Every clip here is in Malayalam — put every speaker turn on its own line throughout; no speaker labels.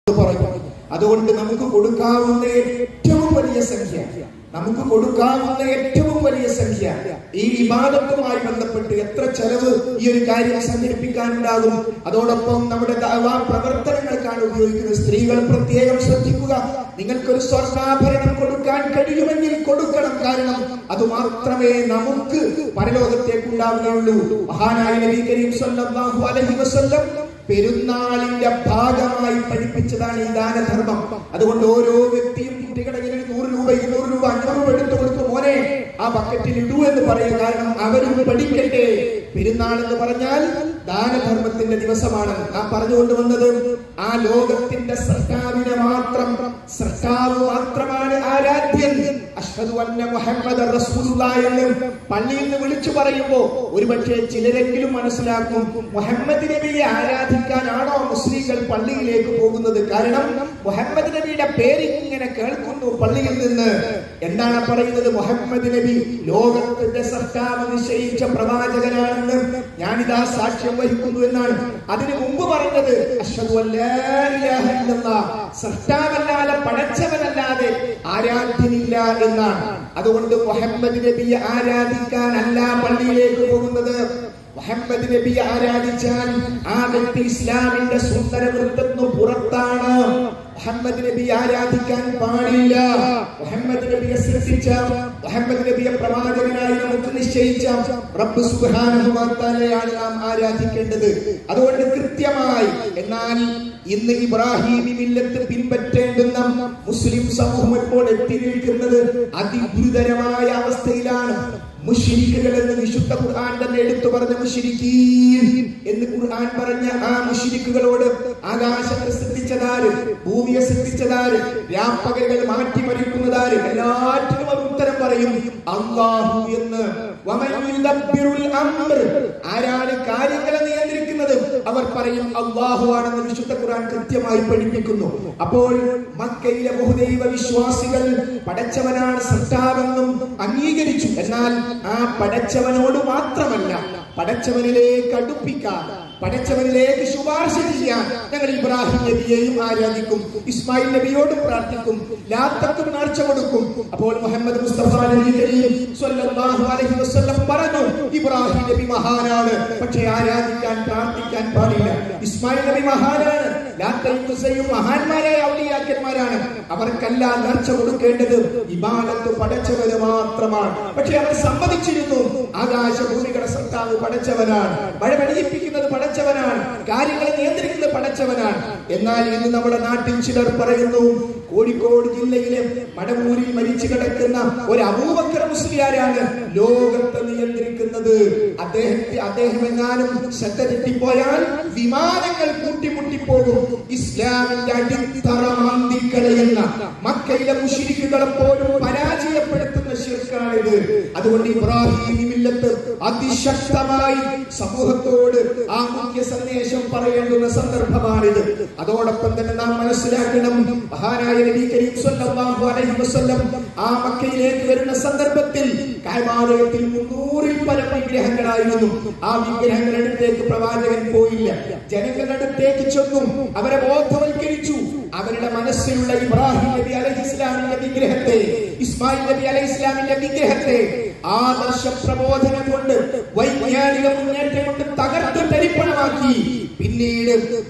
പറഞ്ഞു അതുകൊണ്ട് നമുക്ക് കൊടുക്കാവുന്ന ഏറ്റവും വലിയ സംഖ്യ നമുക്ക് കൊടുക്കാവുന്ന ഏറ്റവും വലിയ സംഖ്യ ഈ വിവാദത്തുമായി ബന്ധപ്പെട്ട് എത്ര ചെലവ് ഈ ഒരു കാര്യം സംഘടിപ്പിക്കാനുണ്ടാകും അതോടൊപ്പം നമ്മുടെ ദഅവാ പ്രവർത്തനങ്ങൾക്കാണ് ഉപയോഗിക്കുന്നത് സ്ത്രീകൾ പ്രത്യേകം ശ്രദ്ധിക്കുക നിങ്ങൾക്കൊരു സ്വർണ്ണാഭരണം കൊടുക്കാൻ കഴിയുമെങ്കിൽ കൊടുക്കണം കാരണം അത് മാത്രമേ നമുക്ക് പരലോകത്തേക്ക് ഉണ്ടാവുകയുള്ളൂ മഹാനായ നബി കരീം സല്ലല്ലാഹു അലൈഹി വസല്ലം പെരുന്നാളിന്റെ ഭാഗമായി പഠിപ്പിച്ചതാണ് ഈ ദാനധർമ്മം അതുകൊണ്ട് ഓരോ വ്യക്തിയും കുട്ടികളുടെ കയ്യിൽ നൂറ് രൂപ ഇരുന്നൂറ് രൂപ അഞ്ഞൂറ് രൂപ എടുത്തു കൊടുത്തു മോനെ ആ ബക്കറ്റിൽ ഇടൂ എന്ന് പറയും കാരണം അവരും പഠിക്കട്ടെ പെരുന്നാൾ എന്ന് പറഞ്ഞാൽ ദാനധർമ്മത്തിന്റെ ദിവസമാണ് നാം പറഞ്ഞുകൊണ്ട് വന്നത് ആ ലോകത്തിന്റെ സൃഷ്ടാവിനെ മാത്രം സൃഷ്ടാവ് മാത്രമാണ് ആരാധ്യൻ അഷ്ഹദു അന്ന മുഹമ്മദ് റസൂലുള്ളാഹി എന്ന് പള്ളിയിൽ നിന്ന് വിളിച്ചു പറയുമ്പോ ഒരുപക്ഷെ ചിലരെങ്കിലും മനസ്സിലാക്കും മുഹമ്മദ് നബിയെ ആരാധിക്കാനാണോ മുസ്ലിങ്ങൾ പള്ളിയിലേക്ക് പോകുന്നത് കാരണം മുഹമ്മദ് നബിയുടെ പേര് ഇങ്ങനെ കേൾക്കുന്നു പള്ളിയിൽ നിന്ന് എന്താണ് പറയുന്നത് മുഹമ്മദ് നബി ലോകത്തിന്റെ സൃഷ്ടാവ് നിശ്ചയിച്ച പ്രവാചകനാണെന്ന് ഞാനിതാ സാക്ഷ്യം വഹിക്കുന്നു എന്നാണ് അതിനു മുമ്പ് പറഞ്ഞത് അഷ്ഹദു അല്ലാ ഇലാഹ ഇല്ലല്ലാഹ് സൃഷ്ടാവല്ലാതെ പടച്ചവനല്ലാതെ ആരാധ്യനില്ല എന്നാണ് അതുകൊണ്ട് മുഹമ്മദ് നബിയെ ആരാധിക്കാനല്ല പള്ളിയിലേക്ക് പോകുന്നത് മുഹമ്മദ് നബിയെ ആരാധിച്ചാൽ ആ വ്യക്തി ഇസ്ലാമിന്റെ സുന്ദര വൃത്തത്തിന് പുറത്താണ് മുഹമ്മദ് നബി ആരാധിക്കാൻ പാടില്ല മുഹമ്മദ് നബിയെ സൃഷ്ടിച്ച മുഹമ്മദ് നബിയെ പ്രവാചകനായി നമുക്ക് നിശ്ചയിച്ച റബ്ബ് സുബ്ഹാനഹു വ തആലയാണ് നാം ആരാധിക്കേണ്ടത് അതുകൊണ്ട് കൃത്യമായി എന്നാൽ ഇന്ന് ഇബ്രാഹിമി മില്ലത്ത് പിൻപറ്റേണ്ടുന്ന മുസ്ലിം സമൂഹം ഇപ്പോൾ എത്തി നിൽക്കുന്നത് അതിഗുരുതരമായ അവസ്ഥയിലാണ് മുഷിരിക്കുകൾ എന്ന് വിശുദ്ധ ഖുർആൻ തന്നെ എടുത്തു പറഞ്ഞ മുഷിരിക്കീൻ എന്ന് ഖുർആൻ പറഞ്ഞ ആ മുഷിരിക്കുകളോട് ആകാശത്തെ സൃഷ്ടിച്ചതാര് ഭൂമിയെ സൃഷ്ടിച്ചതാര് രാപ്പകലുകൾ മാറ്റിമറിക്കുന്നതാര് എല്ലാറ്റിനും അവർ ഉത്തരം പറയും അള്ളാഹു എന്ന് വമൻ യുദബ്ബിറുൽ അംർ ആരാണ് കാര്യങ്ങളെ നിയന്ത്രിക്കുന്നത് അവർ പറയും അള്ളാഹു ആണെന്ന് വിശുദ്ധ ഖുർആൻ കൃത്യമായി പഠിപ്പിക്കുന്നു അപ്പോൾ മക്കയിലെ ബഹുദൈവ വിശ്വാസികൾ പടച്ചവനാണ് സൃഷ്ടാവെന്നും അംഗീകരിച്ചു എന്നാൽ ആ പടച്ചവനോട് മാത്രമല്ല പടച്ചവനിലേക്ക് അടുപ്പിക്കാൻ പടച്ചവനിലേക്ക് ശുപാർശ ചെയ്യാൻ ഞങ്ങൾ ഇബ്രാഹിം നബിയെയും ആരാധിക്കും ഇസ്മായിൽ നബിയോടും പ്രാർത്ഥിക്കും ലാത്തക്കും നേർച്ച കൊടുക്കും അപ്പോൾ മുഹമ്മദ് മുസ്തഫ നബി കരീം സ്വല്ലല്ലാഹു അലൈഹി വസല്ലം പറഞ്ഞു ഇബ്രാഹിം നബി മഹാനാണ് പക്ഷേ ആരാധിക്കാൻ പ്രാർത്ഥിക്കാൻ പാടില്ല ഇസ്മായിൽ നബി മഹാനാണ് ലാത്തയും ഉസയും മഹാന്മാരായ ഔലിയാക്കന്മാരാണ് അവർക്കല്ല നേർച്ച കൊടുക്കേണ്ടത് ഇബാദത്ത് പടച്ചവന് മാത്രമാണ് പക്ഷെ അവർ സമ്മതിച്ചിരുന്നു ആകാശഭൂമികളുടെ സത്താവ് പടച്ചവനാണ് മഴ വെടിയിപ്പിക്കുന്നത് പടച്ചവനാണ് കാര്യങ്ങളെ നിയന്ത്രിക്കുന്നത് പടച്ചവനാണ് എന്നാൽ ഇന്ന് നമ്മുടെ നാട്ടിൽ ചിലർ പറയുന്നു കോഴിക്കോട് ജില്ലയിലെ മടവൂരിൽ മരിച്ചു കിടക്കുന്ന ഒരു അബൂബക്കർ മുസ്ലിയാരാണ് ലോകത്തെ നിയന്ത്രിക്കുന്നത് അദ്ദേഹത്തെ അദ്ദേഹം എങ്ങാനും ശ്രദ്ധ തെറ്റിപ്പോയാൽ വിമാനങ്ങൾ കൂട്ടിമുട്ടിപ്പോകും ഇസ്ലാമിന്റെ അടിത്തറ മാന്തിക്കളയുന്ന മക്കയിലെ മുഷിരിക്കുകളെ പോലും പരാജയപ്പെടുത്തുന്ന ശിർക്കാണിത് അതുകൊണ്ട് ഇബ്രാഹിം മില്ലത്ത് അതിശക്തമായി സമൂഹത്തോട് ആ മുഖ്യ സന്ദേശം പറയേണ്ടുന്ന സന്ദർഭമാണിത് അതോടൊപ്പം തന്നെ നാം മനസ്സിലാക്കണം മഹാനായ നബി കരീം സ്വല്ലല്ലാഹു അലൈഹി വസല്ലം ആ മക്കയിലേക്ക് വരുന്ന സന്ദർഭത്തിൽ കൈമാലയത്തിൽ മുന്നൂറിൽ പരം വിഗ്രഹങ്ങളായിരുന്നു ആ വിഗ്രഹങ്ങളുടെ അടുത്തേക്ക് പ്രവാചകൻ പോയില്ല ജനങ്ങളുടെ അടുത്തേക്ക് ചെന്നു അവരെ ബോധവൽക്കരിച്ചു അവരുടെ മനസ്സിലുള്ള ഇബ്രാഹിം നബി അലൈഹി ഇസ്ലാമിന്റെ വിഗ്രഹത്തെ ഇസ്മായിൽ നബി അലൈഹി ഇസ്ലാമിന്റെ വിഗ്രഹത്തെ ആദർശ പ്രബോധനം കൊണ്ട് വൈജ്ഞാനിക മുന്നേറ്റം കൊണ്ട് തകർത്ത് തരിപ്പണമാക്കി പിന്നീട്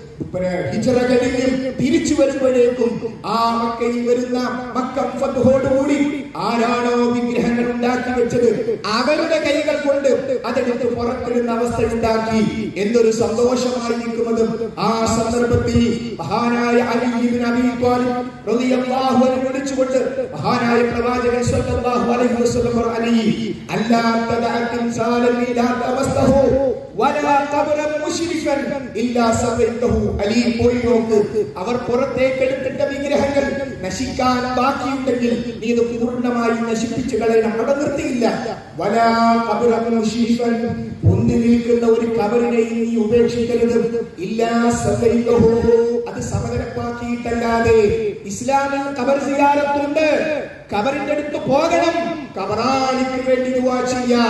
ഹിജറ കഴിഞ്ഞ് തിരിച്ചു വരുമ്പോഴേക്കും ആ മക്കയിൽ വരുന്ന മക്കം ഫത്തോടുകൂടി ആരാണോ വിഗ്രഹങ്ങൾ ഉണ്ടാക്കി വെച്ചത് അവരുടെ കൈകൾ കൊണ്ട് അതെടുത്ത് പുറത്തിടുന്ന അവസ്ഥ ഉണ്ടാക്കി എന്നൊരു സന്തോഷമായി നിൽക്കുന്നത് ആ സന്ദർഭത്തിൽ മഹാനായ അലി ഇബ്നു അബീ ത്വാലിബ് റളിയല്ലാഹു അൻഹു വിളിച്ചുകൊണ്ട് മഹാനായ പ്രവാചകൻ സ്വല്ലല്ലാഹു അലൈഹി വസല്ലം പറഞ്ഞു അല്ലാ തദഅ ഇൻസാനൻ ഇലാ തമസ്തഹു വലാ ഖബറൻ മുശ്രിക്കൻ ഇല്ലാ സവൈതഹു അലി പോയി നോക്ക് അവർ പുറത്തേക്ക് എടുത്തിട്ട വിഗ്രഹങ്ങൾ നശിക്കാൻ ബാക്കിയുണ്ടെങ്കിൽ നീ ഇത് പൂർണ്ണമായി നശിപ്പിച്ചു കളയണം അവിടെ നിർത്തിയില്ല വലാ ഖബറൻ മുശ്രിക്കൻ ഒന്നി നിൽക്കുന്ന ഒരു കബറിനെയും നീ ഉപേക്ഷിക്കരുത് ഇല്ലാ സവൈതഹു അത് സമകരപ്പാക്കിയിട്ടല്ലാതെ ഇസ്ലാമിൽ കബർ സിയാറത്തുണ്ട് കബറിന്റെ അടുത്ത് പോകണം കബറാളിക്ക് വേണ്ടി ദുആ ചെയ്യാൻ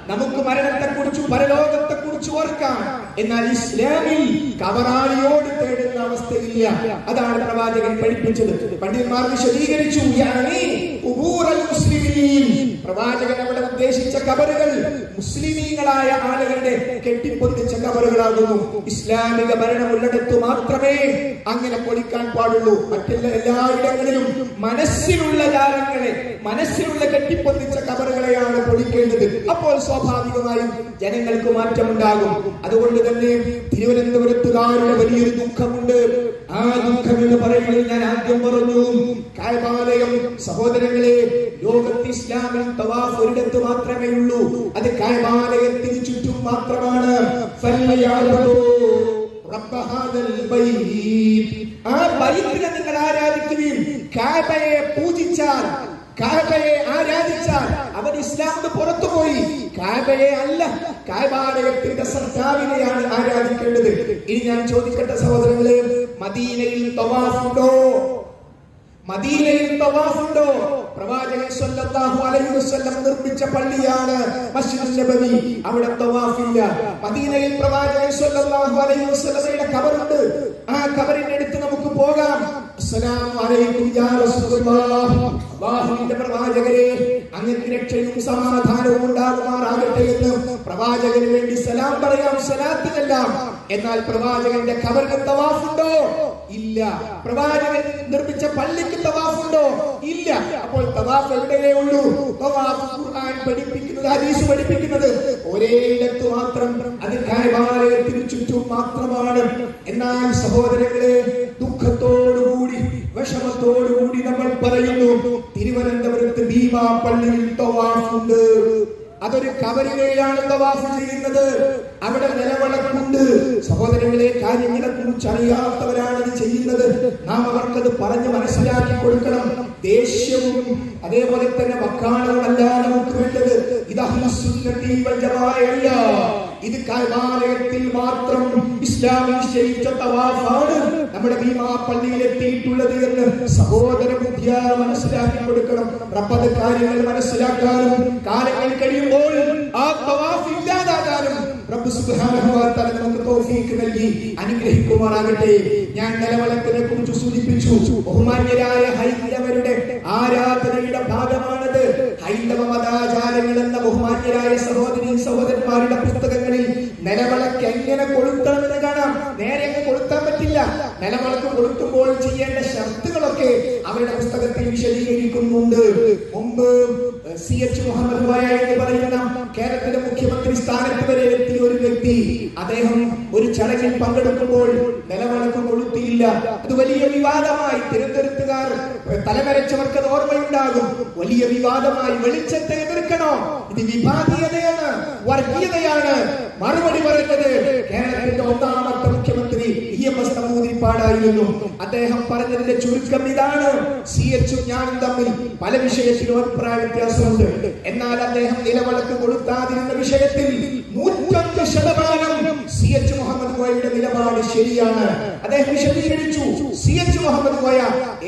നമുക്ക് മരണത്തെക്കുറിച്ചും പരലോകത്തെക്കുറിച്ചും ഓർക്കാം എന്നാൽ ഇസ്ലാമിൽ കവറാളിയോട് തേടുന്ന അവസ്ഥയില്ല അതാണ് പ്രവാചകൻ പഠിപ്പിച്ചത് പണ്ഡിതന്മാർ വിശദീകരിച്ചു യാനി ഖുബൂറൽ മുസ്ലിമീൻ പ്രവാചകൻ അവിടെ ഉദ്ദേശിച്ച കബറുകൾ മുസ്ലിമീങ്ങളായ ആളുകളുടെ കെട്ടിപ്പൊതിച്ച കബറുകളാകുന്നു ഇസ്ലാമിക ഭരണമുള്ളിടത്ത് മാത്രമേ അങ്ങനെ പൊളിക്കാൻ പാടുള്ളൂ മറ്റെല്ലാ എല്ലായിടങ്ങളിലും മനസ്സിലുള്ള ജാലങ്ങളെ മനസ്സിലുള്ള കെട്ടിപ്പൊതിച്ച കബറുകളെയാണ് പൊളിക്കേണ്ടത് അപ്പോൾ സ്വാഭാവികമായും ജനങ്ങൾക്ക് മാറ്റമുണ്ടാകും അതുകൊണ്ട് തന്നെ തിരുവനന്തപുരത്തുകാരുടെ വലിയൊരു ദുഃഖമുണ്ട് ആ ദുഃഖം എന്ന് പറയുന്നത് ഞാൻ ആദ്യം പറഞ്ഞു കായബാലയം സഹോദരങ്ങളെ ലോകത്ത് ഇസ്ലാമിൽ തവാഫ് ഒരിടത്ത് മാത്രമേ ഉള്ളൂ അത് കായബാലയത്തിന് ചുറ്റും മാത്രമാണ് ഫല്ലയാബദൂ റബ്ബ ഹാദൽ ബൈത്ത്. ആ ബൈത്തിനെ നിങ്ങൾ ആരാധിക്കുകയും കാബയെ പൂജിച്ചാൽ കാബയെ ആരാധിച്ചാൽ അവൻ ഇസ്ലാമിന് പുറത്തുപോയി കാബയെ അല്ല കാബാലയത്തിന്റെ സർക്കാവിനെയാണ് ആരാധിക്കേണ്ടത് ഇനി ഞാൻ ചോദിക്കട്ടെ സഹോദരങ്ങളെ മദീനയിൽ തവാഫുണ്ടോ മദീനയിൽ തവാഫുണ്ടോ പ്രവാചകൻ സ്വല്ലല്ലാഹു അലൈഹി വസല്ലം നിർമ്മിച്ച പള്ളിയാണ് മസ്ജിദുൽ നബവി അവിടെ തവാഫില്ല മദീനയിൽ പ്രവാചകൻ സ്വല്ലല്ലാഹു അലൈഹി വസല്ലമയുടെ ഖബറുണ്ട് ആ ഖബറിന്റെ അടുത്ത് നമുക്ക് പോകാം അസ്സലാമു അലൈക്കും യാ റസൂലുള്ളാഹ് അല്ലാഹുവിന്റെ പ്രവാചകരെ അങ്ങക്ക് രക്ഷയും സമാധാനവും ഉണ്ടാകുമാറാകട്ടെ എന്ന് പ്രവാചകന് വേണ്ടി സലാം പറയാം സലാത്ത് ചെല്ലാം എന്നാൽ പ്രവാചകന്റെ ഖബറിന് തവാഫുണ്ടോ ഇല്ല പ്രവാചകൻ നിർമ്മിച്ച പള്ളിക്ക് തവാഫുണ്ടോ ഇല്ല അപ്പോൾ തവാഫ് എവിടെയേ ഉള്ളൂ തവാഫ് ഖുർആൻ പഠിപ്പിക്കുന്നത് ഹദീസ് പഠിപ്പിക്കുന്നത് ഒരേ ഇടത്ത് മാത്രം അത് കായബാലയത്തിന് ചുറ്റും മാത്രമാണ് എന്നാൽ സഹോദരങ്ങളെ ദുഃഖത്തോടുകൂടി വിഷമത്തോടുകൂടി നമ്മൾ പറയുന്നു തിരുവനന്തപുരത്ത് ഭീമാ പള്ളിയിൽ തവാഫുണ്ട് അതൊരു കബറിനെയാണ് തവാഫ് ചെയ്യുന്നത് അവിടെ നിലവിളക്കുണ്ട് സഹോദരങ്ങളെ കാര്യങ്ങളെ കുറിച്ച് അറിയാത്തവരാണ് ഇത് ചെയ്യുന്നത് നാം അവർക്കത് പറഞ്ഞ് മനസ്സിലാക്കി കൊടുക്കണം ദേഷ്യവും അതേപോലെ തന്നെ വക്കാണവുമല്ല നമുക്ക് വേണ്ടത് ഇത് അഹ്ലുസുന്നത്തി വൽ ജമാഅയല്ല ഇത് കൈമാലയത്തിൽ മാത്രം ഇസ്ലാം നിശ്ചയിച്ച തവാഫാണ് നമ്മുടെ ഭീമാ പള്ളിയിൽ എത്തിയിട്ടുള്ളത് എന്ന് സഹോദര ബുദ്ധിയ മനസ്സിലാക്കി കൊടുക്കണം റബ്ബത് കാര്യങ്ങൾ മനസ്സിലാക്കാനും കാലങ്ങൾ കഴിയുമ്പോൾ ആ തവാഫ് ഇല്ലാതാകാനും റബ്ബ് സുബ്ഹാനഹു വ തആല നമുക്ക് തൗഫീക്ക് നൽകി അനുഗ്രഹിക്കുമാറാകട്ടെ ഞാൻ നിലവളത്തിനെ കുറിച്ച് സൂചിപ്പിച്ചു ബഹുമാന്യരായ ഹൈന്ദവരുടെ ആരാധനയുടെ ഭാഗമാണത് ഹൈന്ദവ മതാചാരങ്ങൾ എന്ന ബഹുമാന്യരായ സഹോദരി സഹോദരന്മാരുടെ പുസ്തകങ്ങളിൽ നിലവിളക്ക് എങ്ങനെ കൊളുത്തണമെന്ന് കാണാം നേരെ അങ്ങ് കൊളുത്താൻ പറ്റില്ല നിലവിളക്ക് കൊളുത്തുമ്പോൾ ചെയ്യേണ്ട ഷർത്തുകളൊക്കെ അവരുടെ പുസ്തകത്തിൽ വിശദീകരിക്കുന്നുണ്ട് മുമ്പ് സി എച്ച് മുഹമ്മദ് കോയ എന്ന് പറയുന്ന കേരളത്തിലെ മുഖ്യമന്ത്രി സ്ഥാനത്ത് വരെ എത്തിയ ഒരു വ്യക്തി അദ്ദേഹം ഒരു ചടങ്ങിൽ പങ്കെടുക്കുമ്പോൾ നിലവിളക്ക് കൊളുത്തിയില്ല അത് വലിയ വിവാദമായി തിരുവനന്തപുരത്തുകാർ തലവരച്ചവർക്ക് അത് ഓർമ്മയുണ്ടാകും വലിയ വിവാദമായി വെളിച്ചത്തെ എതിർക്കണോ ഇത് വിഭാഗീയതയാണ് വർഗീയതയാണ് മറുപടി പറയുന്നത് കേരളത്തിന്റെ ഒന്നാമത്തെ മുഖ്യമന്ത്രി ഇ എം എസ് നമ്പൂതിരിപ്പാടായിരുന്നു അദ്ദേഹം പറഞ്ഞതിന്റെ ചുരുക്കം ഇതാണ് സി എച്ചും ഞാനും തമ്മിൽ പല വിഷയത്തിലും അഭിപ്രായ വ്യത്യാസമുണ്ട് എന്നാൽ അദ്ദേഹം നിലവിളക്ക് കൊടുക്കാതിരുന്ന വിഷയത്തിൽ നൂറ്റൊന്ന് ശതമാനം സി എച്ച് മുഹമ്മദ് കോയയുടെ നിലപാട് ശരിയാണ് അദ്ദേഹം വിശദീകരിച്ചു സി എച്ച് മുഹമ്മദ് കോയ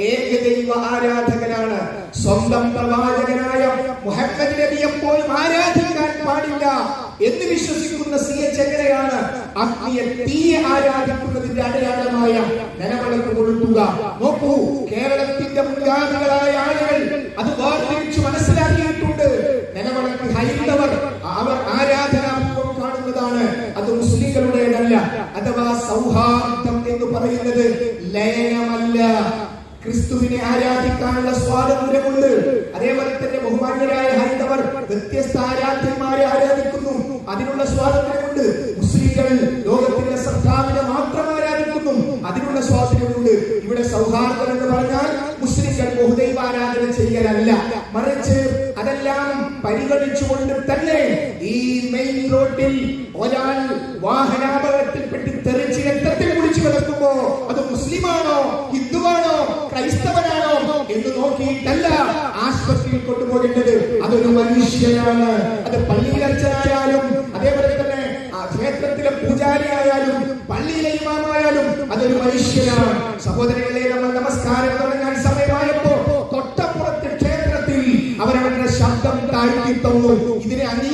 ഏകദൈവ ആരാധകനാണ് സ്വന്തം പ്രവാചകനായ മുഹമ്മദ് നബിയെ പോലും ആരാധിക്കാൻ പാടില്ല എന്ന് വിശ്വസിക്കുന്ന സി എച്ച് എങ്ങനെയാണ് അഗ്നിയെ തീയെ ആരാധിക്കുന്നതിന്റെ അടയാളമായ നിലവിളക്ക് കൊളുത്തുക നോക്കൂ കേരളത്തിന്റെ മുൻഗാമികളായ ആളുകൾ അത് വേർതിരിച്ചു മനസ്സിലാക്കിയിട്ടുണ്ട് നിലവിളക്ക് ഹൈന്ദവർ അവർ ആരാധനാപൂർവം കാണുന്നതാണ് അത് മുസ്ലിങ്ങളുടേതല്ല അഥവാ സൗഹാർദ്ദം എന്ന് പറയുന്നത് ലയനമല്ല ക്രിസ്തുവിനെ ആരാധിക്കാനുള്ള സ്വാതന്ത്ര്യമുണ്ട് അതേപോലെ തന്നെ ബഹുമാന്യരായ ഹൈന്ദവർ വ്യത്യസ്ത ആരാധ്യന്മാരെ ആരാധിക്കുന്നു അതിനുള്ള സ്വാതന്ത്ര്യമുണ്ട് മുസ്ലിങ്ങൾ ലോകത്തിന്റെ സർക്കാരിനെ മാത്രം ആരാധിക്കുന്നു അതിനുള്ള സ്വാതന്ത്ര്യമുണ്ട് ഇവിടെ സൗഹാർദ്ദം എന്ന് പറഞ്ഞാൽ മുസ്ലിങ്ങൾ ബഹുദൈവ ആരാധന ചെയ്യലല്ല മറിച്ച് അതെല്ലാം പരിഗണിച്ചുകൊണ്ട് തന്നെ ഈ മെയിൻ റോഡിൽ ഒരാൾ വാഹനാപകടത്തിൽപ്പെട്ട് തെറിച്ച് രക്തത്തിൽ കുടിച്ചു കിടക്കുമ്പോ അത് മുസ്ലിമാണോ ഹിന്ദുവാണോ ക്രൈസ്തവനാണോ എന്ന് നോക്കിയിട്ടല്ല ആശുപത്രിയിൽ കൊണ്ടുപോകേണ്ടത് അതൊരു മനുഷ്യനാണ് അത് പള്ളിയിലർച്ചനായാലും അതേപോലെ തന്നെ ആ ക്ഷേത്രത്തിലെ പൂജാരിയായാലും പള്ളിയിലെ ഇമാമായാലും അതൊരു മനുഷ്യനാണ് സഹോദരങ്ങളെ നമ്മൾ നമസ്കാരം തുടങ്ങാൻ സമയമായപ്പോ തൊട്ടപ്പുറത്തെ ക്ഷേത്രത്തിൽ അവരവരുടെ ശബ്ദം താഴ്ത്തി തന്നു ഇതിനെ അംഗീകരിച്ചു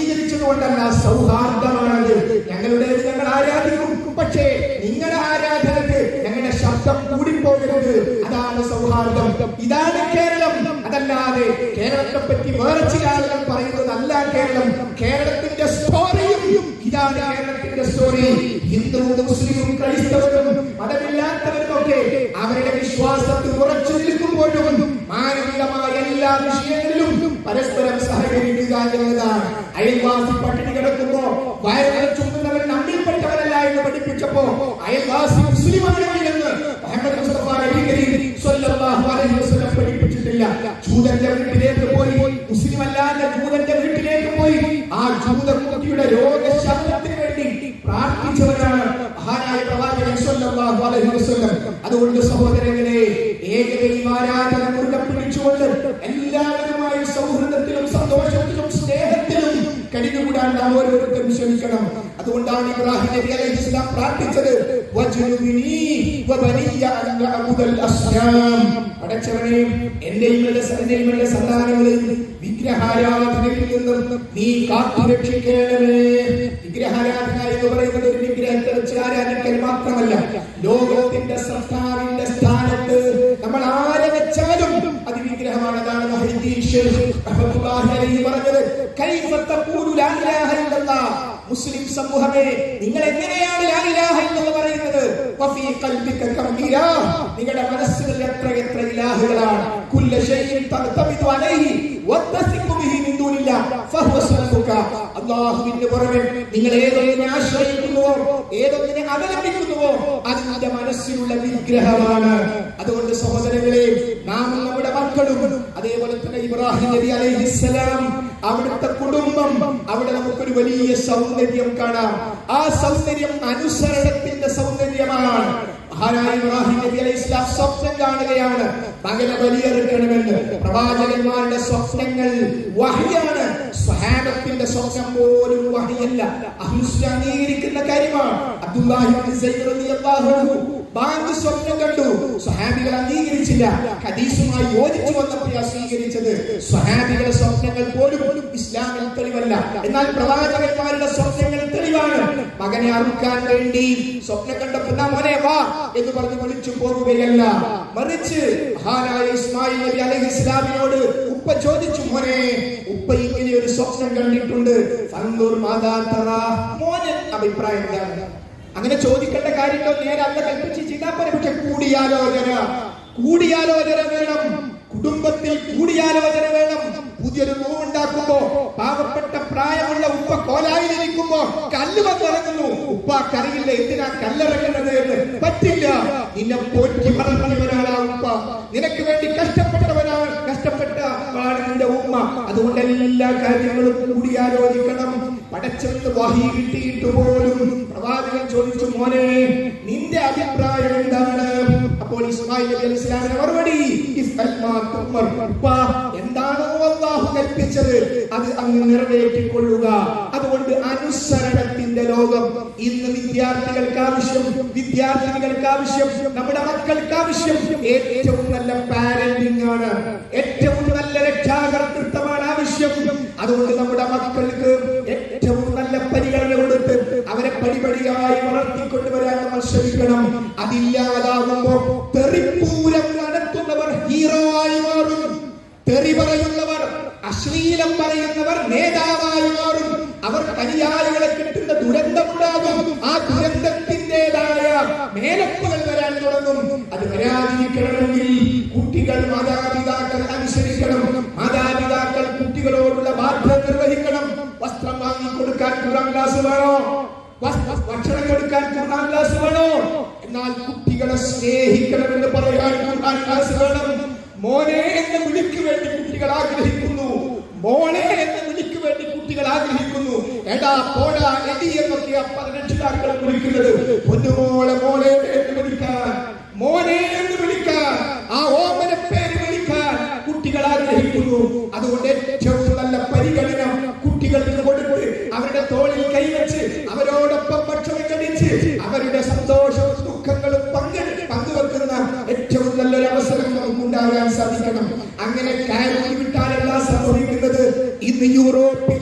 വെച്ചുകൊണ്ടല്ല സൗഹാർദ്ദമാണത് ഞങ്ങളുടേത് ഞങ്ങൾ ആരാധിക്കും പക്ഷേ നിങ്ങളുടെ ആരാധനക്ക് ഞങ്ങളുടെ ശബ്ദം കൂടിപ്പോകരുത് അതാണ് സൗഹാർദ്ദം ഇതാണ് കേരളം അതല്ലാതെ കേരളത്തെ പറ്റി വേറെ ചില ആളുകൾ പറയുന്നതല്ല കേരളം കേരളത്തിന്റെ സ്റ്റോറിയും ഇതാണ് കേരളത്തിന്റെ സ്റ്റോറി ഹിന്ദുവും മുസ്ലിമും ക്രൈസ്തവരും മതമില്ലാത്തവരും ഒക്കെ അവരുടെ വിശ്വാസത്തിൽ ഉറച്ചു നിൽക്കുമ്പോഴും മാനവികമായ എല്ലാ വിഷയങ്ങളിലും പരസ്പരം സഹകരിക്കുക എന്നതാണ് അയൽവാസി പട്ടിണി കിടക്കുമ്പോ വയറുകൾ ചുമന്നവൻ നമ്മിൽപ്പെട്ടവരല്ല എന്ന് പഠിപ്പിച്ചപ്പോ അയൽവാസി മുസ്ലിമാണ് എന്ന് മുഹമ്മദ് മുസ്തഫ നബി കരീം സ്വല്ലല്ലാഹു അലൈഹി വസല്ലം പഠിപ്പിച്ചിട്ടില്ല ജൂതന്റെ വീട്ടിലേക്ക് പോയി മുസ്ലിം അല്ലാത്ത ജൂതന്റെ വീട്ടിലേക്ക് പോയി ആ ജൂതകുട്ടിയുടെ രോഗശാന്തിന് വേണ്ടി പ്രാർത്ഥിച്ചവരാണ് മഹാനായ പ്രവാചകൻ സ്വല്ലല്ലാഹു അലൈഹി വസല്ലം അതുകൊണ്ട് സഹോദരങ്ങളെ ഏകദൈവ ആരാധന മുറുകെ പിടിച്ചുകൊണ്ട് എല്ലാവരുമായി സൗഹൃദത്തിലും സന്തോഷത്തിലും സ്നേഹത്തിലും കഴിഞ്ഞുകൂടാൻ നാം ഓരോരുത്തരും ശ്രമിക്കണം അതുകൊണ്ടാണ് ഇബ്രാഹിം നബി അലൈഹി സ്വലാം പ്രാർത്ഥിച്ചത് വജ്നുബിനി വബനിയ അൻ നഅബുദൽ അസ്നാം പടച്ചവനെ എന്റെയും എന്റെ എന്റെയും എന്റെ സന്താനങ്ങളെയും വിഗ്രഹാരാധനയിൽ നിന്നും നീ കാത്തു രക്ഷിക്കണമേ വിഗ്രഹാരാധന എന്ന് പറയുന്നത് ഒരു വിഗ്രഹത്തെ വെച്ച് ആരാധിക്കൽ മാത്രമല്ല ലോകത്തിന്റെ സൃഷ്ടാവിന്റെ സ്ഥാനത്ത് നമ്മൾ ആരെ വെച്ചാലും അത് വിഗ്രഹമാണ് അതാണ് മഹീദ്ദീൻ ശൈഖ് റഹ്മത്തുള്ളാഹി അലൈഹി പറഞ്ഞത് കൈഫ തഖൂലു ലാ ഇലാഹ ഇല്ലല്ലാഹ് മുസ്ലിം സമൂഹമേ നിങ്ങൾ എങ്ങനെയാണ് ലാ ഇലാഹ ഇല്ലല്ലാഹ് പറയുന്നത് വഫീ ഖൽബിക കം ഇലാഹ് നിങ്ങളുടെ മനസ്സിൽ എത്ര എത്ര ഇലാഹുകളാണ് കുല്ല ഷൈഇൻ തഖ്തമിദു അലൈഹി വത്തസിഖു ബിഹി മിൻ ദൂനില്ലാഹ് ഫഹുവ സലമുക അല്ലാഹുവിന്റെ പുറമെ നിങ്ങൾ ഏതൊന്നിനെ ആശ്രയിക്കുന്നുവോ ഏതൊന്നിനെ അവലംബിക്കുന്നുവോ അത് നിന്റെ മനസ്സിലുള്ള വിഗ്രഹമാണ് അതുകൊണ്ട് സഹോദരങ്ങളെ നാം നമ്മുടെ മക്കളും അതേപോലെ തന്നെ ഇബ്രാഹിം നബി അലൈഹിസ്സലാം അവിടുത്തെ കുടുംബം അവിടെ നമുക്കൊരു വലിയ സൗന്ദര്യം കാണാം ആ സൗന്ദര്യം അനുസരണത്തിന്റെ സൗന്ദര്യമാണ് മഹാനായ ഇബ്രാഹിം നബി അലൈഹി ഇസ്ലാം സ്വപ്നം കാണുകയാണ് മകനെ ബലിയെടുക്കണമെന്ന് പ്രവാചകന്മാരുടെ സ്വപ്നങ്ങൾ വഹിയാണ് സ്വഹാബത്തിന്റെ സ്വപ്നം പോലും വഹിയല്ല അഹ്ലുസ്ലാം അംഗീകരിക്കുന്ന കാര്യമാണ് അബ്ദുല്ലാഹി ഇബ്നു സൈദ് റളിയല്ലാഹു അൻഹു ബാങ്ക് സ്വപ്നം കണ്ടു സ്വഹാബികൾ അംഗീകരിച്ചില്ല ഹദീസുമായി യോജിച്ചു വന്നപ്പോഴാ സ്വീകരിച്ചത് സ്വഹാബികളുടെ സ്വപ്നങ്ങൾ പോലും ഇസ്ലാമിൽ തെളിവല്ല എന്നാൽ പ്രവാചകന്മാരുടെ സ്വപ്നങ്ങൾ തെളിവാണ് മകനെ അറുക്കാൻ വേണ്ടി സ്വപ്നം കണ്ടപ്പോൾ "എന്നാ മോനെ വാ എന്ന് പറഞ്ഞ് വിളിച്ചു പോകുകയല്ല മറിച്ച് മഹാനായ ഇസ്മായിൽ നബി അലൈഹി ഇസ്ലാമിനോട് ഉപ്പ ചോദിച്ചു മോനെ ഉപ്പ ഇങ്ങനെ ഒരു സ്വപ്നം കണ്ടിട്ടുണ്ട് ഫൻദുർ മാതാ തറ മോനെ അഭിപ്രായം എന്താണ് അങ്ങനെ ചോദിക്കേണ്ട കാര്യങ്ങളോ നേരെ അല്ല കൽപ്പിച്ച് ചെയ്താൽ പോരെ പക്ഷെ കൂടിയാലോചന കൂടിയാലോചന വേണം കുടുംബത്തിൽ കൂടിയാലോചന വേണം പുതിയൊരു റൂം ഉണ്ടാക്കുമ്പോ പാവപ്പെട്ട പ്രായമുള്ള ഉപ്പ കോലായിലിരിക്കുമ്പോ കല്ല് വന്നിറങ്ങുന്നു ഉപ്പ കറിയില്ല എന്തിനാ കല്ലിറങ്ങുന്നത് എന്ന് പറ്റില്ല നിന്നെ പോറ്റി വളർന്നവനാണ് ആ ഉപ്പ നിനക്ക് വേണ്ടി കഷ്ടപ്പെട്ടവനാണ് കഷ്ടപ്പെട്ടവനാണ് നിന്റെ ഉമ്മ അതുകൊണ്ട് എല്ലാ കാര്യങ്ങളും കൂടിയാലോചിക്കണം പടച്ചെന്ന് വഹി കിട്ടിയിട്ട് പോലും പ്രവാചകൻ ചോദിച്ചു മോനെ നിന്റെ അഭിപ്രായം എന്താണ് അപ്പോൾ ഇസ്മായിൽ നബി അലൈഹി ഇസ്ലാമിന്റെ മറുപടി ഇഫ്അൽ മാ തുമർ. ഉപ്പാ, എന്താണോ അല്ലാഹു കൽപ്പിച്ചത് അത് അങ്ങ് നിറവേറ്റിക്കൊള്ളുക അതുകൊണ്ട് അനുസരണത്തിന്റെ ലോകം ഇന്ന് വിദ്യാർത്ഥികൾക്ക് ആവശ്യം വിദ്യാർത്ഥിനികൾക്ക് ആവശ്യം നമ്മുടെ മക്കൾക്ക് ആവശ്യം ഏറ്റവും നല്ല പാരന്റിംഗ് ആണ് ഏറ്റവും നല്ല രക്ഷാകർതൃത്വമാണ് ആവശ്യം അതുകൊണ്ട് നമ്മുടെ മക്കൾക്ക് ഏറ്റവും നല്ല പരിഗണന കൊടുത്ത് അവരെ പടിപടിയായി വളർത്തിക്കൊണ്ടുവരാൻ നമ്മൾ ശ്രമിക്കണം അതില്ലാതാകുമ്പോ തെറിപ്പൂരം നടത്തുന്നവർ ഹീറോ ആയി മാറും തെറി പറയുന്നവർ അശ്ലീലം പറയുന്നവർ നേതാവായി മാറും അവർ അനുയായികളെ കിട്ടുന്ന ദുരന്തമുണ്ടാകും ആ ദുരന്തത്തിൻ്റെതായ മേലപ്പുകൾ വരാൻ തുടങ്ങും അത് വരാതിരിക്കണമെങ്കിൽ കുട്ടികൾ മാതാപിതാക്കൾ അനുസരിക്കണം മാതാപിതാക്കൾ കുട്ടികളോടുള്ള ബാധ്യത നിർവഹിക്കണം വസ്ത്രം വാങ്ങി കൊടുക്കാൻ ഖുറാൻ ക്ലാസ് വേണോ വസ്- വസ്- ഭക്ഷണം കൊടുക്കാൻ ഖുർആൻ ക്ലാസ് വേണോ എന്നാൽ കുട്ടികളെ സ്നേഹിക്കണമെന്ന് പറയാൻ ഖുർആൻ ക്ലാസ് വേണം മോനെ എന്ന വിളിക്ക് വേണ്ടി കുട്ടികൾ ആഗ്രഹിക്കുന്നു മോളെ എന്ന വിളിക്ക് വേണ്ടി കുട്ടികൾ ആഗ്രഹിക്കുന്നു എടാ പോടാ എടി എന്നൊക്കെ പല രക്ഷിതാക്കളും വിളിക്കുന്നത് പൊന്നുമോളെ മോളെ എന്ന് വിളിക്കാൻ മോനെ എന്ന് വിളിക്കാൻ ആ ഓമന പേര് വിളിക്കാൻ കുട്ടികൾ ആഗ്രഹിക്കുന്നു അതുകൊണ്ട് ഏറ്റവും നല്ല പരിഗണന കുട്ടികൾക്ക് കൊടുത്ത് അവരുടെ തോളിൽ കൈവച്ച് അവരോടൊപ്പം ഭക്ഷണം കഴിച്ച് അവരുടെ സന്തോഷവും ദുഃഖങ്ങളും പങ്കെ പങ്കുവെക്കുന്ന ഏറ്റവും നല്ലൊരു അവസരം നമുക്ക് ഉണ്ടാകാൻ സാധിക്കണം അങ്ങനെ കയറി വിട്ടാലല്ല സംഭവിക്കുന്നത് ഇന്ന് യൂറോപ്പിൽ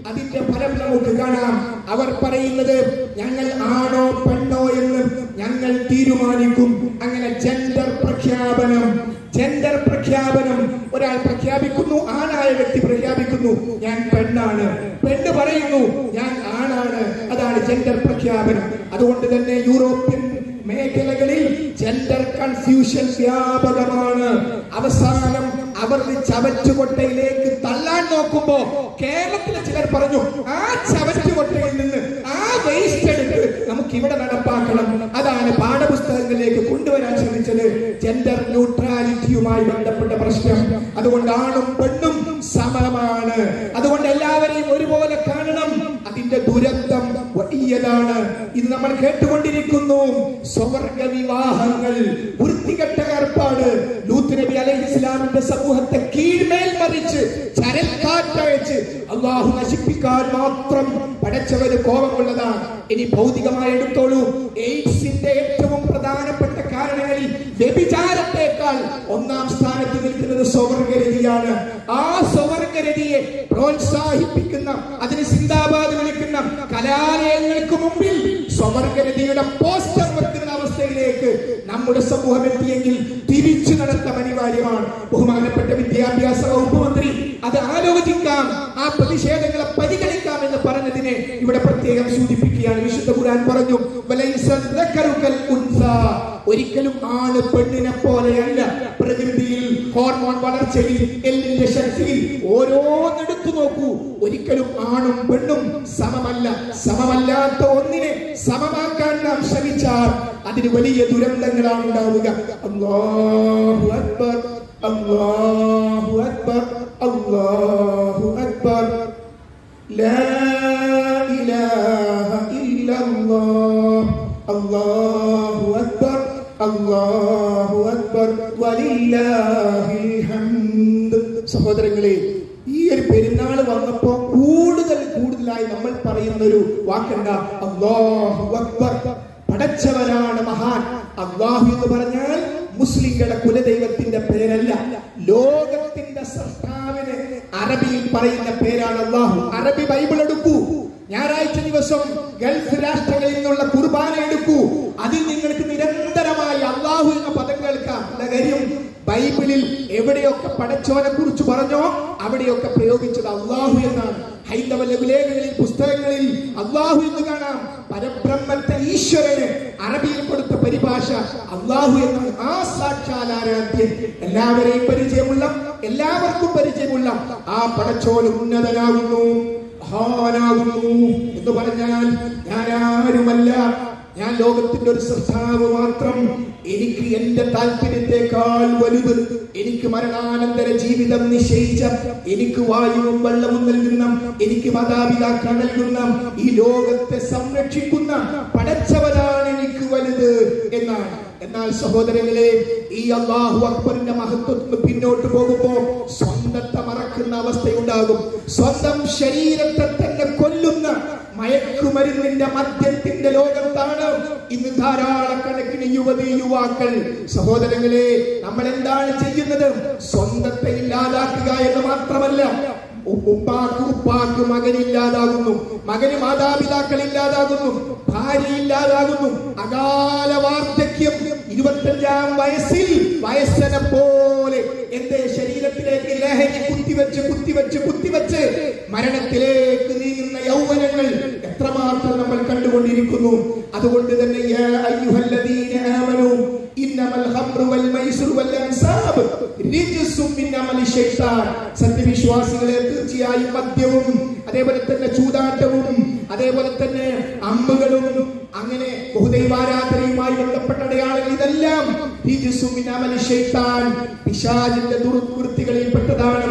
അതിന്റെ ഫലം നമുക്ക് കാണാം അവർ പറയുന്നത് ഞങ്ങൾ ആണോ പെണ്ണോ എന്ന് ഞങ്ങൾ തീരുമാനിക്കും അങ്ങനെ ജെൻഡർ പ്രഖ്യാപനം ജെൻഡർ പ്രഖ്യാപനം ഒരാൾ പ്രഖ്യാപിക്കുന്നു ആണായ വ്യക്തി പ്രഖ്യാപിക്കുന്നു ഞാൻ പെണ്ണാണ് പെണ്ണ് പറയുന്നു ഞാൻ ആണാണ് അതാണ് ജെൻഡർ പ്രഖ്യാപനം അതുകൊണ്ട് തന്നെ യൂറോപ്യൻ മേഖലകളിൽ ജെൻഡർ കൺഫ്യൂഷൻ വ്യാപകമാണ് അവസാനം അവർ ചവറ്റുകൊട്ടയിലേക്ക് തള്ളാൻ നോക്കുമ്പോ കേരളത്തിലെ ചിലർ പറഞ്ഞു ആ ചവറ്റുകൊട്ടയിൽ നിന്ന് ആ വേസ്റ്റ് എടുത്ത് നമുക്ക് ഇവിടെ നടപ്പാക്കണം അതാണ് പാഠപുസ്തകങ്ങളിലേക്ക് കൊണ്ടുവരാൻ ശ്രമിച്ചത് ജെൻഡർ ന്യൂട്രാലിറ്റിയുമായി ബന്ധപ്പെട്ട പ്രശ്നം അതുകൊണ്ട് ആണും പെണ്ണും സമമാണ് അതുകൊണ്ട് എല്ലാവരെയും ഒരുപോലെ കാണണം അതിന്റെ ദുരന്തം വലിയതാണ് ഇത് നമ്മൾ കേട്ടുകൊണ്ടിരിക്കുന്നു സ്വർഗ വിവാഹങ്ങൾ വൃത്തികെട്ട ഏർപ്പാട് ലൂത്ത് നബി അലൈഹി ഇസ്ലാമിന്റെ സമൂഹത്തെ കീഴ്മേൽ മറിച്ച് ചരൽക്കാറ്റയച്ച് അള്ളാഹു നശിപ്പിക്കാൻ മാത്രം പടച്ചവര് കോപമുള്ളതാണ് ഇനി ഭൗതികമായി എടുത്തോളൂ എയ്ഡ്സിന്റെ ഏറ്റവും പ്രധാനപ്പെട്ട കാരണങ്ങളിൽ വ്യഭിചാരത്തെക്കാൾ ഒന്നാം സ്ഥാനത്ത് നിൽക്കുന്നത് സ്വവർഗരതിയാണ് ആ സ്വവർഗരതിയെ പ്രോത്സാഹിപ്പിക്കുന്ന അതിന് സിന്ദാബാദ് വിളിക്കുന്ന കലാലയങ്ങൾക്ക് മുമ്പിൽ സ്വവർഗരതിയുടെ പോസ്റ്റർ വെക്കുന്ന അവസ്ഥയിലേക്ക് നമ്മുടെ സമൂഹം എത്തിയെങ്കിൽ തിരിച്ചു നടത്താൻ അനിവാര്യമാണ് ബഹുമാനപ്പെട്ട വിദ്യാഭ്യാസ വകുപ്പ് മന്ത്രി അത് ആലോചിക്കാം ആ പ്രതിഷേധങ്ങളെ പരിഗണിക്കാം എന്ന് പറഞ്ഞതിനെ ഇവിടെ പ്രത്യേകം സൂചിപ്പിക്കുകയാണ് വിശുദ്ധ ഖുർആൻ പറഞ്ഞു "വലൈസ ദക്കറുകൽ ഉൻസാ." ഒരിക്കലും ആണ് പെണ്ണിനെ പോലെയല്ല പ്രകൃതിയിൽ ഹോർമോൺ വളർച്ചയിൽ എല്ലിന്റെ ശക്തിയിൽ ഓരോന്നെടുത്തു നോക്കൂ ഒരിക്കലും ആണും പെണ്ണും സമമല്ല സമമല്ലാത്ത ഒന്നിനെ സമമാക്കാൻ നാം ശ്രമിച്ചാൽ അതിന് വലിയ ദുരന്തങ്ങളാണ് ഉണ്ടാവുക അല്ലാഹു അക്ബർ അല്ലാഹു അക്ബർ അല്ലാഹു അക്ബർ لا إله إلا الله الله أكبر الله أكبر ولله الحمد സഹോദരങ്ങളെ ഈ ഒരു പെരുന്നാൾ വന്നപ്പോ കൂടുതൽ കൂടുതലായി നമ്മൾ പറയുന്ന ഒരു വാക്കെണ്ട അള്ളാഹു അക്ബർ പടച്ചവനാണ് മഹാൻ അള്ളാഹു എന്ന് പറഞ്ഞാൽ മുസ്ലിങ്ങളുടെ കുലദൈവത്തിന്റെ പേരല്ല ലോകത്തിന്റെ സൃഷ്ടാവിന് അറബിയിൽ പറയുന്ന പേരാണ് അള്ളാഹു അറബി ബൈബിൾ എടുക്കൂ ഞായറാഴ്ച ദിവസം ഗൾഫ് രാഷ്ട്രങ്ങളിൽ നിന്നുള്ള കുർബാന എടുക്കൂ അതിൽ നിങ്ങൾക്ക് നിരന്തരമായി അള്ളാഹു എന്ന പദം കേൾക്കാം എന്താ കാര്യം ബൈബിളിൽ എവിടെയൊക്കെ പടച്ചോനെ കുറിച്ച് പറഞ്ഞോ അവിടെയൊക്കെ പ്രയോഗിച്ചത് അള്ളാഹു എന്നാണ് ഹൈന്ദവ ലഘുലേഖകളിൽ പുസ്തകങ്ങളിൽ അള്ളാഹു എന്ന് കാണാം പരബ്രഹ്മത്തെ ഈശ്വരന് അറബിയിൽ കൊടുത്ത പരിഭാഷ അള്ളാഹു എന്നാണ് ആ സാക്ഷാൽ ആരാധ്യൻ എല്ലാവരെയും പരിചയമുള്ള എല്ലാവർക്കും പരിചയമുള്ള ആ പടച്ചോന് ഉന്നതനാകുന്നു മഹാനാകുന്നു എന്ന് പറഞ്ഞാൽ ഞാൻ ആരുമല്ല ഞാൻ ലോകത്തിന്റെ ഒരു സൃഷ്ടാവ് മാത്രം എനിക്ക് എന്റെ താല്പര്യത്തെക്കാൾ വലുത് എനിക്ക് മരണാനന്തര ജീവിതം നിശ്ചയിച്ച എനിക്ക് വായുവും വെള്ളവും നൽകുന്ന എനിക്ക് മാതാപിതാക്കൾ നൽകുന്ന ഈ ലോകത്തെ സംരക്ഷിക്കുന്ന പടച്ചവനാണ് എനിക്ക് വലുത് എന്നാണ് എന്നാൽ സഹോദരങ്ങളെ ഈ അള്ളാഹു അക്ബറിന്റെ മഹത്വത്തിന് പിന്നോട്ട് പോകുമ്പോ സ്വന്തത്തെ മറക്കുന്ന അവസ്ഥയുണ്ടാകും സ്വന്തം ശരീരത്തെ തന്നെ കൊല്ലുന്ന മയക്കുമരുന്നിന്റെ മദ്യത്തിന്റെ ലോകത്താണ് ഇന്ന് ധാരാളക്കണക്കിന് യുവതി യുവാക്കൾ സഹോദരങ്ങളെ നമ്മൾ എന്താണ് ചെയ്യുന്നത് സ്വന്തത്തെ ഇല്ലാതാക്കുക എന്ന് മാത്രമല്ല ഉപ്പാക്ക് ഉപ്പാക്ക് മകനില്ലാതാകുന്നു മകന് മാതാപിതാക്കൾ ഇല്ലാതാകുന്നു ഭാര്യ ഇല്ലാതാകുന്നു അകാല വാർദ്ധക്യം ഇരുപത്തഞ്ചാം വയസ്സിൽ വയസ്സനെ പോലെ എന്റെ ശരീരത്തിലേക്ക് ലഹരി കുത്തിവെച്ച് കുത്തിവെച്ച് കുത്തിവെച്ച് മരണത്തിലേക്ക് നീങ്ങുന്ന യൗവനങ്ങൾ എത്രമാത്രം നമ്മൾ കണ്ടുകൊണ്ടിരിക്കുന്നു അതുകൊണ്ട് തന്നെ യാ അയ്യുഹല്ലദീന ആമനൂ ഇന്നമൽ ഖംറു വൽ മൈസിറു വൽ അൻസാബ് റിജ്സും മിൻ അമലി ശൈത്താൻ സത്യവിശ്വാസികളെ തീർച്ചയായും മദ്യവും അതേപോലെ തന്നെ ചൂതാട്ടവും അതേപോലെ തന്നെ അമ്പുകളും അങ്ങനെ ബഹുദൈവാരാധനയുമായി ബന്ധപ്പെട്ട അടയാളങ്ങൾ ഇതെല്ലാം റിജ്സും മിൻ അമലി ശൈത്താൻ പിശാചിന്റെ ദുർവൃത്തികളിൽ പെട്ടതാണ്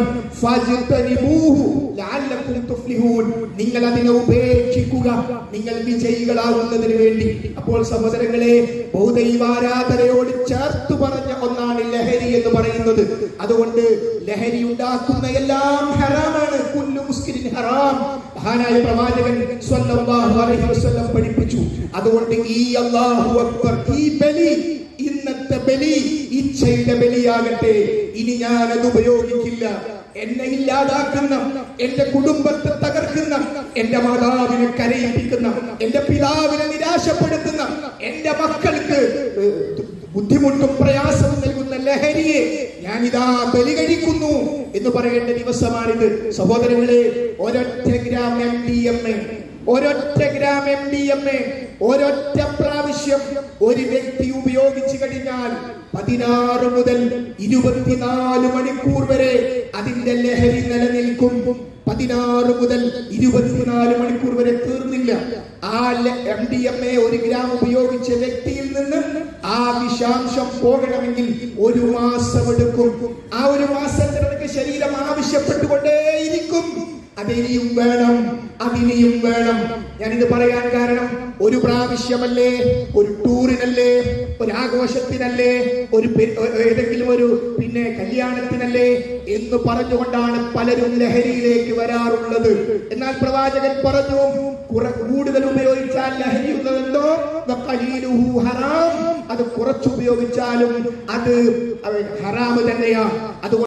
ഫജ്തനിബൂഹു ലഅല്ലക്കും തുഫ്ലിഹൂൻ നിങ്ങൾ അതിനെ ഉപേക്ഷിക്കുക നിങ്ങൾ വിജയികളാകുന്നതിന് വേണ്ടി അപ്പോൾ സഹോദരങ്ങളെ ബഹുദൈവാരാധനയോട് ചേർത്ത് പറഞ്ഞ ഒന്നാണ് ലഹരി എന്ന് പറയുന്നത് അതുകൊണ്ട് ലഹരി ഉണ്ടാക്കുന്ന എല്ലാം ഹറാമാണ് കുല്ലു മുസ്കിരിൻ ഹറാം മഹാനായ പ്രവാചകൻ സ്വല്ലല്ലാഹു അലൈഹി വസല്ലം പഠിപ്പിച്ചു അതുകൊണ്ട് ഈ അല്ലാഹു അക്ബർ ഈ ബലി ഇന്നത്തെ ബലി ഇച്ഛയുടെ ബലിയാകട്ടെ ഇനി ഞാൻ അത് ഉപയോഗിക്കില്ല എന്നെ ഇല്ലാതാക്കുന്ന എന്റെ കുടുംബത്തെ തകർക്കുന്ന എന്റെ മാതാവിനെ കരയിപ്പിക്കുന്ന എന്റെ പിതാവിനെ നിരാശപ്പെടുത്തുന്ന എന്റെ മക്കൾക്ക് ബുദ്ധിമുട്ടും പ്രയാസവും നൽകുന്ന ലഹരിയെ ഞാൻ ഇതാ ബലി കഴിക്കുന്നു എന്ന് പറയേണ്ട ദിവസമാണിത് സഹോദരങ്ങളെ ഒരൊറ്റ gram M D M A ഒരൊറ്റ gram M D M A ഒരൊറ്റ പ്രാവശ്യം ഒരു വ്യക്തി ഉപയോഗിച്ചു കഴിഞ്ഞാൽ പതിനാറ് മുതൽ ഇരുപത്തിനാല് മണിക്കൂർ വരെ അതിന്റെ ലഹരി നിലനിൽക്കും പതിനാറ് മുതൽ ഇരുപത്തിനാല് മണിക്കൂർ വരെ തീർന്നില്ല ആ എം ഡി എം എ ഒരു ഗ്രാം ഉപയോഗിച്ച വ്യക്തിയിൽ നിന്ന് ആ വിഷാംശം പോകണമെങ്കിൽ ഒരു മാസം എടുക്കും ആ ഒരു മാസത്തിനൊക്കെ ശരീരം ആവശ്യപ്പെട്ടുകൊണ്ടേയിരിക്കും അതിനിയും വേണം അതിനിയും വേണം ഞാനിത് പറയാൻ കാരണം ഒരു പ്രാവശ്യമല്ലേ ഒരു ടൂറിനല്ലേ ഒരു ആഘോഷത്തിനല്ലേ ഒരു പെ- ഏതെങ്കിലും ഒരു പിന്നെ കല്യാണത്തിനല്ലേ എന്ന് പറഞ്ഞുകൊണ്ടാണ് പലരും ലഹരിയിലേക്ക് വരാറുള്ളത് എന്നാൽ പ്രവാചകൻ പറഞ്ഞു കുറെ കൂടുതൽ ഉപയോഗിച്ചാൽ ലഹരി ഉള്ളതെന്തോ വഖലീലുഹു ഹറാം അത് കുറച്ച് ഉപയോഗിച്ചാലും അത് അവൻ ഹറാമ് തന്നെയാണ് അതുകൊണ്ട്